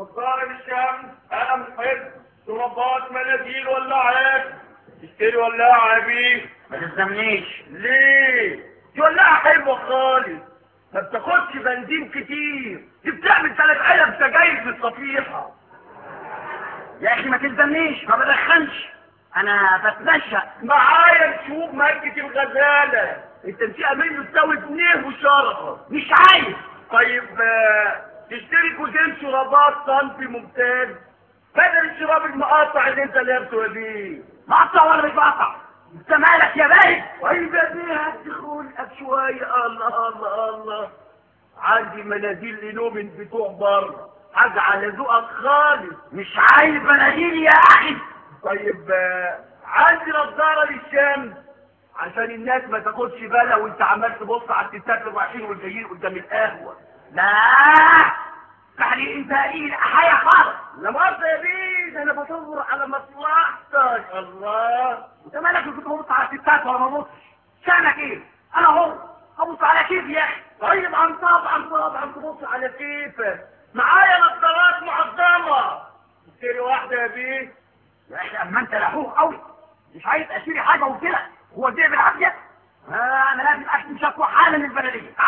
نظارة الشمس قلم حفظ شرابات مناديل ولاعات تشتري ولاعة يا بيه ما تلزمنيش ليه؟ دي ولاعة حلوة خالص ما بتاخدش بنزين كتير دي بتعمل ثلاث علب سجاير في الصفيحة يا اخي ما تلزمنيش ما بدخنش انا بتمشى معايا نشوف ماركة الغزالة التنسيقة منه تساوي جنيه وشرفة مش عايز طيب آه، تشتري كوزين شرابات صنفي ممتاز بدل الشراب المقاطع اللي انت لابسه يا بيه مقطع ولا مش مقطع انت مالك يا بارد طيب يا بيه هات خلقك شوية الله الله الله عندي مناديل لنوم بتوع بره حاجة على ذوقك خالص مش عايز مناديل يا اخي طيب آه، عندي نظارة للشمس عشان الناس ما تاخدش بالها وانت عمال تبص على الستات اللي رايحين والجايين قدام القهوة لا يعني انت قليل حاجه خالص لا مؤاخذة يا بيه ده انا بدور على مصلحتك الله انت مالك كنت ببص على الستات ولا ما ببصش شانك ايه انا هو ابص على كيف يا اخي طيب عن طبعا طبعا تبص على كيفك معايا نظارات معظمة اشتري واحدة يا بيه يا اخي اما انت لحوق قوي مش عايز اشتري حاجه وكده هو دي بالعافيه آه انا لازم اكتب شكوى حالا للبلديه